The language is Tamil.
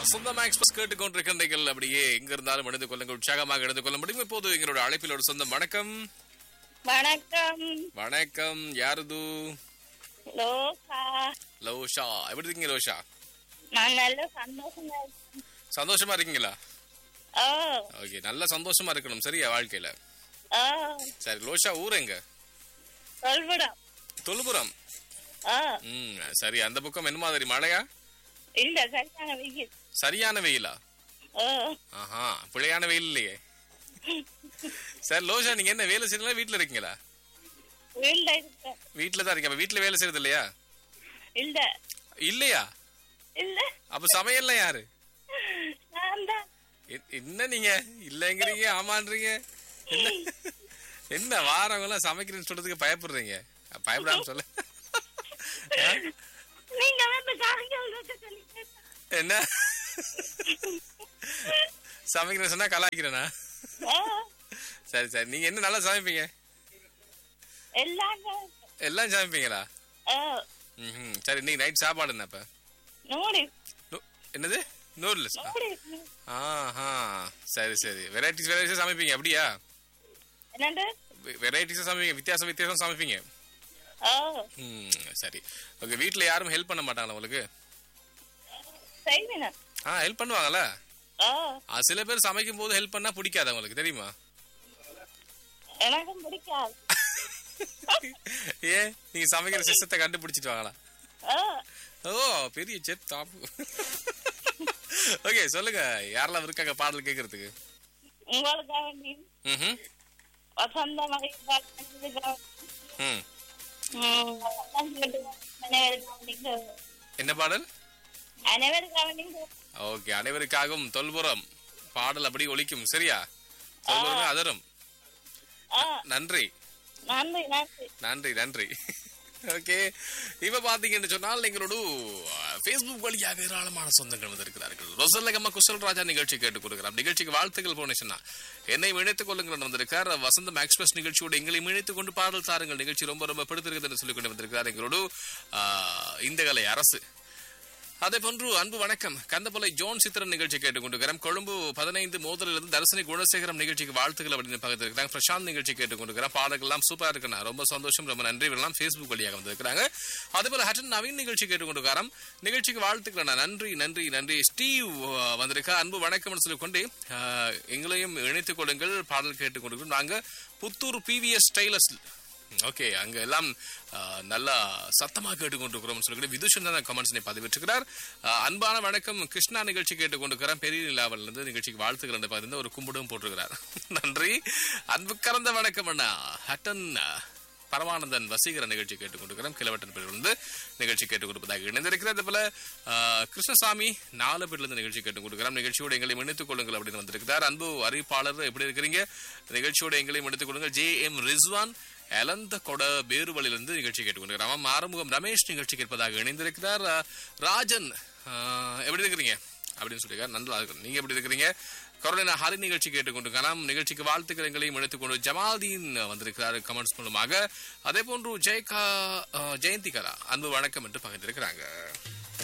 சொந்தமா எக்ஸ்பிரஸ் கேட்டுக்கொண்டிருக்கின்றீர்கள் அப்படியே எங்க இருந்தாலும் இணைந்து கொள்ளுங்கள் உற்சாகமாக இணைந்து கொள்ள முடியும் இப்போது எங்களோட அழைப்பில் ஒரு சொந்தம் வணக்கம் வணக்கம் வணக்கம் யாருது லோகா லோஷா எப்படி இருக்கீங்க லோஷா நான் நல்ல சந்தோஷமா இருக்கேன் சந்தோஷமா இருக்கீங்களா ஓ ஓகே நல்ல சந்தோஷமா இருக்கணும் சரியா வாழ்க்கையில ஓ சரி லோஷா ஊர் எங்க சொல்விடம் தொழுபுரம் ஓ ம் சரி அந்த பக்கம் என்ன மாதிரி மழையா இல்ல சரியான வெயில் சரியான வெயிலா ஓ ஆஹா பிழையான வெயில் இல்லையே சரி லோஷா நீங்க என்ன வேலை செய்யலாம் வீட்டுல இருக்கீங்களா வீல்ல இருக்கேன் வீட்டுல தான் இருக்கீங்க அப்ப வீட்டுல வேலை செய்யறது இல்லையா இல்ல இல்லையா இல்ல அப்ப சமையல்ல யாரு நான் தான் எ- என்ன நீங்க இல்லங்கிறீங்க ஆமான்றீங்க என்ன என்ன வாரவங்க எல்லாம் சமைக்கிறேன்னு சொல்றதுக்கு பயப்படுறீங்க பயப்படாம சொல்ல ஆ? நீங்க வந்து காலையில் சொல்லிட்டு என்ன சமைக்கிறேன் சொன்னா கலாய்க்கிறேனா ஓ சரி சரி நீங்க என்ன நல்லா சமைப்பீங்க எல்லாம் எல்லாம் சமைப்பீங்களா ஓ ம்ஹும். சரி நீங்க நைட் சாப்பாடு என்ன இப்ப நூறு நூ- என்னது நூறுலஸ் நூறு ஆஹா சரி சரி வெரைட்டிஸ் வெரைட்டிஸ் சமைப்பீங்க அப்படியா என்னண்டு வெரைட்டிஸா சமைப்பீங்க வித்தியாசம் வித்தியாசம் சமைப்பீங்க ஓ ம் சரி உங்க வீட்ல யாரும் ஹெல்ப் பண்ண மாட்டாங்களா உங்களுக்கு செய்வினா ஆ ஹெல்ப் பண்ணுவாங்கல்ல ஓ ஆ, சில பேர் சமைக்கும் போது ஹெல்ப் பண்ணா பிடிக்காது அவங்களுக்கு தெரியுமா எனக்கும் பிடிக்காது ஏன் நீங்க சமைக்கிற சிஸ்டத்தை கண்டுபிடிச்சிட்டு வாங்களா ஓ ஓ பெரிய செப் தாப்பு ஓகே சொல்லுங்க யாரெல்லாம் இருக்காங்க பாடல் கேட்கறதுக்கு உங்களுக்காக வேண்டி ம் வசந்த மகிழ்ச்சிக்காக ம் அனைவருக்காக என்ன பாடல் வேண்டி ஓகே அனைவருக்காகவும் தொல்புறம் பாடல் அப்படி ஒலிக்கும் சரியா தொல்புறமே அதரும் ஆ நன்றி நன்றி நன்றி நன்றி நன்றி ஓகே இப்ப பாத்தீங்கன்னு சொன்னால் எங்களோட Facebook வழியாக ஏராளமான சொந்தங்கள் வந்திருக்கிறார்கள் ரொசல்லகம்மா குசல் ராஜா நிகழ்ச்சி கேட்டுக் கொடுக்கிறார் நிகழ்ச்சிக்கு வாழ்த்துக்கள் போனேன்னா என்னை இணைத்துக் கொள்ளுங்கள் வந்திருக்கார் வசந்தம் எக்ஸ்பிரஸ் நிகழ்ச்சியோடு எங்களை இணைத்துக் கொண்டு பாடல் தாருங்கள் நிகழ்ச்சி ரொம்ப ரொம்ப பிடித்திருக்கிறது என்று சொல்லிக் கொண்டு வந்திருக்கிறார் எங்களோட ஆ, இந்த கலை அரசு அதே போன்று அன்பு வணக்கம் கந்தப்பலை ஜோன் சித்திரன் நிகழ்ச்சி கேட்டுக்கொண்டிருக்கிறோம் கொழும்பு பதினைந்து மோதலிலிருந்து தரிசனி குணசேகரம் நிகழ்ச்சிக்கு வாழ்த்துக்கள் அப்படின்னு பக்கத்தில் இருக்கிறாங்க பிரசாந்த் நிகழ்ச்சி கேட்டுக்கொண்டிருக்கிறோம் பாடல்கள் எல்லாம் சூப்பரா இருக்குண்ணா ரொம்ப சந்தோஷம் ரொம்ப நன்றி எல்லாம் ஃபேஸ்புக் வழியாக வந்திருக்கிறாங்க அதே போல ஹட்டன் நவீன் நிகழ்ச்சி கேட்டுக்கொண்டிருக்காராம் நிகழ்ச்சிக்கு வாழ்த்துக்கள் அண்ணா. நன்றி நன்றி நன்றி ஸ்டீவ் அஹ், வந்திருக்கா அன்பு வணக்கம் சொல்லிக்கொண்டு அஹ், எங்களையும் இணைத்துக் கொள்ளுங்கள் பாடல் கேட்டுக்கொண்டிருக்கிறோம் நாங்க புத்தூர் பிவிஎஸ் ஸ்டைலஸ் ஓகே அங்க எல்லாம் ஆ, நல்லா சத்தமா கேட்டுக்கொண்டிருக்கிறோம் சொல்லிட்டு விதுஷன் தான் கமெண்ட்ஸ் பதிவிட்டிருக்கிறார் ஆ, அன்பான வணக்கம் கிருஷ்ணா நிகழ்ச்சி கேட்டுக்கொண்டிருக்கிறேன் பெரிய நிலாவில் இருந்து நிகழ்ச்சிக்கு வாழ்த்துக்கள் என்று பார்த்து ஒரு கும்பிடும் போட்டிருக்கிறார் நன்றி அன்பு கறந்த வணக்கம் அண்ணா ஹட்டன் ஆ, பரமானந்தன் வசீகர நிகழ்ச்சி கேட்டுக்கொண்டிருக்கிறோம் கிழவட்டன் பேரிலிருந்து நிகழ்ச்சி கேட்டுக் கொடுப்பதாக இணைந்திருக்கிறது அதே போல ஆ, கிருஷ்ணசாமி நாலு பேர்லேருந்து நிகழ்ச்சி கேட்டுக் கொடுக்கிறோம் நிகழ்ச்சியோடு எங்களை இணைத்துக் கொள்ளுங்கள் அப்படின்னு வந்திருக்கிறார் அன்பு அறிவிப்பாளர் எப்படி இருக்கிறீங்க நிகழ்ச்சியோடு எங்களையும் எடுத்துக் கொள்ளுங்கள் ஜே எம் ரிஸ்வான் எலந்த கொட பேருவலிலிருந்து நிகழ்ச்சி கேட்டுக்கொண்டிருக்கிறார் அவன் ஆறுமுகம் ரமேஷ் நிகழ்ச்சி கேட்பதாக இணைந்திருக்கிறார் அஹ், ராஜன் அஹ், எப்படி இருக்கிறீங்க அப்படின்னு சொல்லியிருக்கார் நல்லா இருக்கு நீங்க எப்படி இருக்கிறீங்க கரோலினா ஹரி நிகழ்ச்சி கேட்டுக்கொண்டிருக்கலாம் நிகழ்ச்சிக்கு வாழ்த்துக்கள் எங்களையும் எடுத்துக்கொண்டு ஜமால்தீன் வந்திருக்கிறார் கமெண்ட்ஸ் மூலமாக அதே போன்று ஜெயகா அஹ், ஜெயந்திகரா அன்பு வணக்கம் என்று பகிர்ந்திருக்கிறாங்க